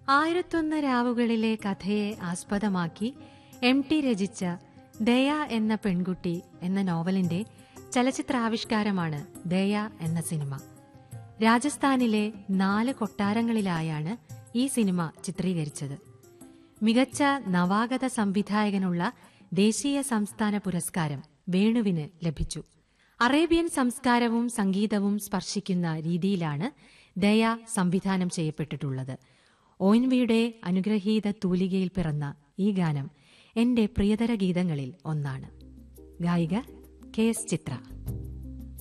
ആയിരത്തൊന്ന് രാവുകളിലെ കഥയെ ആസ്പദമാക്കി M T രചിച്ച ദയ എന്ന പെൺകുട്ടി എന്ന നോവലിന്റെ ചലച്ചിത്രാവിഷ്കാരമാണ് ദയ എന്ന സിനിമ രാജസ്ഥാനിലെ നാല് കൊട്ടാരങ്ങളിലായാണ് ഈ സിനിമ ചിത്രീകരിച്ചത് മികച്ച നവാഗത സംവിധായകനുള്ള ദേശീയ സംസ്ഥാന പുരസ്കാരം വേണുവിന് ലഭിച്ചു അറേബ്യൻ സംസ്കാരവും സംഗീതവും സ്പർശിക്കുന്ന രീതിയിലാണ് ദയ സംവിധാനം ചെയ്യപ്പെട്ടിട്ടുള്ളത് ഒ എൻ വിയുടെ അനുഗ്രഹീത തൂലികയിൽ പിറന്ന ഈ ഗാനം എന്റെ പ്രിയതര ഗീതങ്ങളിൽ ഒന്നാണ് ഗായിക കെ എസ് ചിത്ര